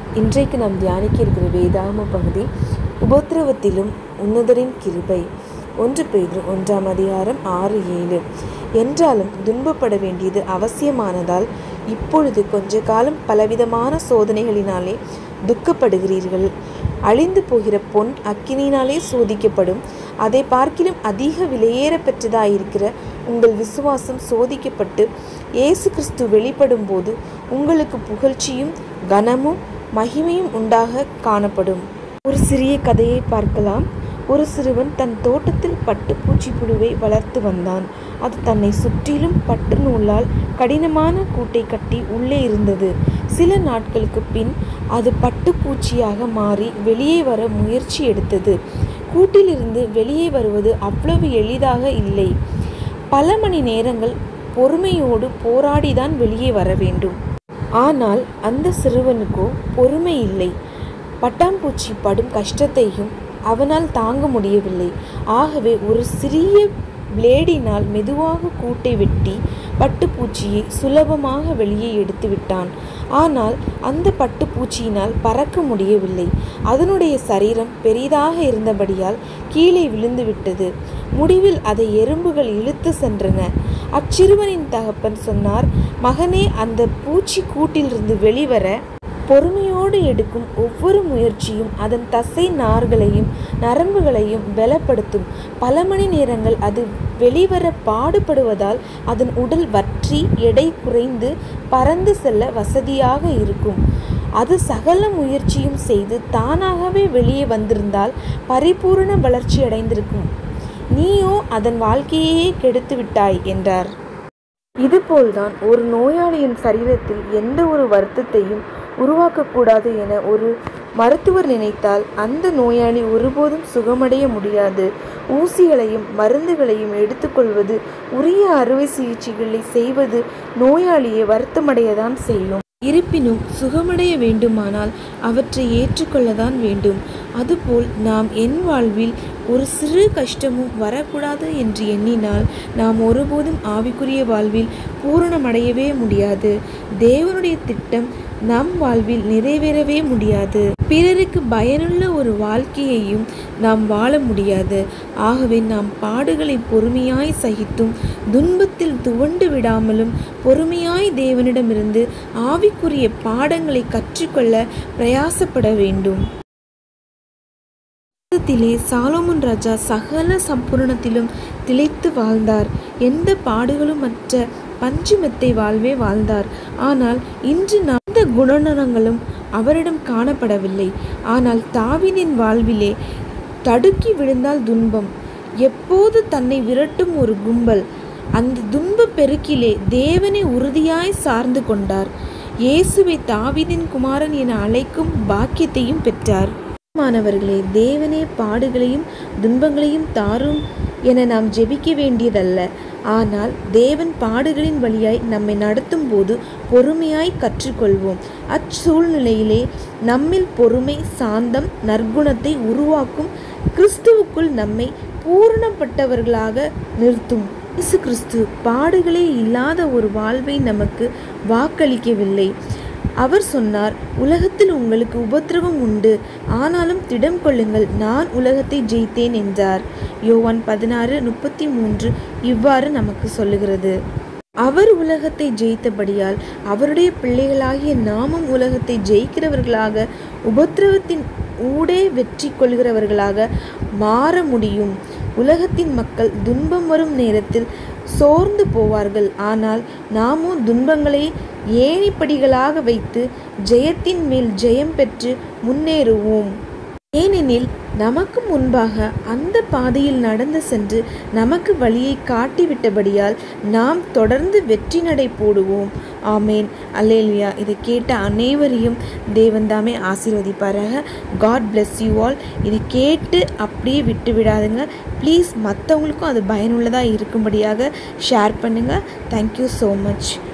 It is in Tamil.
இன்றைக்கு நாம் தியானிக்க இருக்கிற வேதாகம பகுதி உபத்திரவத்திலும் உன்னதரின் கிருபை ஒன்று பேதுரு ஒன்றாம் அதிகாரம் ஆறு ஏழு என்றாலும் துன்பப்பட வேண்டியது அவசியமானதால் இப்பொழுது கொஞ்ச காலம் பலவிதமான சோதனைகளினாலே துக்கப்படுகிறீர்கள் அழிந்து போகிற பொன் அக்கினியினாலே சோதிக்கப்படும் அதை பார்க்கிலும் அதிக விலையேற பெற்றதாயிருக்கிற உங்கள் விசுவாசம் சோதிக்கப்பட்டு இயேசு கிறிஸ்து வெளிப்படும் போது உங்களுக்கு புகழ்ச்சியும் கனமும் மகிமையும் உண்டாக காணப்படும் ஒரு சிறிய கதையை பார்க்கலாம் ஒரு சிறுவன் தன் தோட்டத்தில் பட்டுப்பூச்சி புழுவை வளர்த்து வந்தான் அது தன்னை சுற்றிலும் பட்டு நூலால் கடினமான கூட்டை கட்டி உள்ளே இருந்தது சில நாட்களுக்கு பின் அது பட்டுப்பூச்சியாக மாறி வெளியே வர முயற்சி எடுத்தது கூட்டிலிருந்து வெளியே வருவது அவ்வளவு எளிதாக இல்லை பல மணி நேரங்கள் பொறுமையோடு போராடிதான் வெளியே வர வேண்டும் ஆனால் அந்த சிறுவனுக்கோ பொறுமை இல்லை பட்டாம்பூச்சி படும் கஷ்டத்தையும் அவனால் தாங்க முடியவில்லை ஆகவே ஒரு சிறிய பிளேடினால் மெதுவாக கூட்டை வெட்டி பட்டுப்பூச்சியை சுலபமாக வெளியே எடுத்து விட்டான் ஆனால் அந்த பட்டுப்பூச்சியினால் பறக்க முடியவில்லை அதனுடைய சரீரம் பெரிதாக இருந்தபடியால் கீழே விழுந்து விட்டது முடிவில் அதை எறும்புகள் இழுத்து சென்றன அச்சிறுவனின் தகப்பன் சொன்னார் மகனே அந்த பூச்சி கூட்டிலிருந்து வெளிவர பொறுமையோடு எடுக்கும் ஒவ்வொரு முயற்சியும் அதன் தசை நார்களையும் நரம்புகளையும் பலப்படுத்தும் பல மணி நேரங்கள் அது வெளிவர பாடுபடுவதால் அதன் உடல் வற்றி எடை குறைந்து பறந்து செல்ல வசதியாக இருக்கும் அது சகல முயற்சியும் செய்து தானாகவே வெளியே வந்திருந்தால் பரிபூரண வளர்ச்சி அடைந்திருக்கும் நீயோ அதன் வாழ்க்கையே கெடுத்து விட்டாய் என்றார் இதுபோல்தான் ஒரு நோயாளியின் சரீரத்தில் எந்த ஒரு வருத்தத்தையும் உருவாக்கக்கூடாது என ஒரு மருத்துவர் நினைத்தால் அந்த நோயாளி ஒருபோதும் சுகமடைய முடியாது ஊசிகளையும் மருந்துகளையும் எடுத்துக்கொள்வது உரிய அறுவை சிகிச்சைகளை செய்வது நோயாளியை வருத்தமடையதான் செய்யும் இருப்பினும் சுகமடைய வேண்டுமானால் அவற்றை ஏற்றுக்கொள்ளதான் வேண்டும் அதுபோல் நாம் என் வாழ்வில் ஒரு சிறு கஷ்டமும் வரக்கூடாது என்று எண்ணினால் நாம் ஒருபோதும் ஆவிக்குரிய வாழ்வில் பூரணமடையவே முடியாது தேவனுடைய திட்டம் நம் வாழ்வில் நிறைவேறவே முடியாது பிறருக்கு பயனுள்ள ஒரு வாழ்க்கையையும் நாம் வாழ முடியாது ஆகவே நாம் பாடுகளை பொறுமையாய் சகித்தும் துன்பத்தில் துவண்டு விடாமலும் பொறுமையாய் தேவனிடமிருந்து ஆவிக்குரிய பாடங்களை கற்றுக்கொள்ள பிரயாசப்பட வேண்டும் உலகத்திலே சாலோமன் ராஜா சகல சம்பூரணத்திலும் திளைத்து வாழ்ந்தார் எந்த பாடுகளும் மற்ற பஞ்சுமெத்தை வாழ்வே வாழ்ந்தார் ஆனால் இன்று அந்த குணநலங்களும் அவரிடம் காணப்படவில்லை ஆனால் தாவினின் வாழ்விலே தடுக்கி விழுந்தால் துன்பம் எப்போது தன்னை விரட்டும் ஒரு கும்பல் அந்த துன்ப பெருக்கிலே தேவனை உறுதியாய் சார்ந்து கொண்டார் இயேசுவை தாவிதின் குமாரன் என அழைக்கும் பாக்கியத்தையும் பெற்றார் மாணவர்களே தேவனே பாடுகளையும் துன்பங்களையும் தாரும் என நாம் ஜெபிக்க வேண்டியதல்ல ஆனால் தேவன் பாடுகளின் வழியாய் நம்மை நடத்தும் போது பொறுமையாய் கற்றுக்கொள்வோம் அச்சூழ்நிலையிலே நம்மில் பொறுமை சாந்தம் நற்குணத்தை உருவாக்கும் கிறிஸ்துவுக்குள் நம்மை பூரணப்பட்டவர்களாக நிறுத்தும் இயேசு கிறிஸ்து பாடுகளே இல்லாத ஒரு வாழ்வை நமக்கு வாக்களிக்கவில்லை அவர் சொன்னார் உலகத்தில் உங்களுக்கு உபத்திரவம் உண்டு ஆனாலும் திடம் கொள்ளுங்கள் நான் உலகத்தை ஜெயித்தேன் என்றார் யோவான் பதினாறு முப்பத்தி மூன்று இவ்வாறு நமக்கு சொல்லுகிறது அவர் உலகத்தை ஜெயித்தபடியால் அவருடைய பிள்ளைகளாகிய நாமும் உலகத்தை ஜெயிக்கிறவர்களாக உபத்திரவத்தின் ஊடே வெற்றி கொள்கிறவர்களாக மாற முடியும் உலகத்தின் மக்கள் துன்பம் வரும் நேரத்தில் சோர்ந்து போவார்கள் ஆனால் நாமோ துன்பங்களை ஏணிப்படிகளாக வைத்து ஜெயத்தின் மேல் ஜெயம் பெற்று முன்னேறுவோம் ஏனெனில் நமக்கு முன்பாக அந்த பாதையில் நடந்து சென்று நமக்கு வழியை காட்டிவிட்டபடியால் நாம் தொடர்ந்து வெற்றி நடை போடுவோம் ஆமேன் அல்லேலியா இதை கேட்ட அனைவரையும் தேவன்தாமே ஆசீர்வதிப்பாராக காட் bless யூ ஆல் இதை கேட்டு அப்படியே விட்டு விடாதுங்க ப்ளீஸ் மற்றவங்களுக்கும் அது பயனுள்ளதாக இருக்கும்படியாக ஷேர் பண்ணுங்கள் தேங்க்யூ ஸோ மச்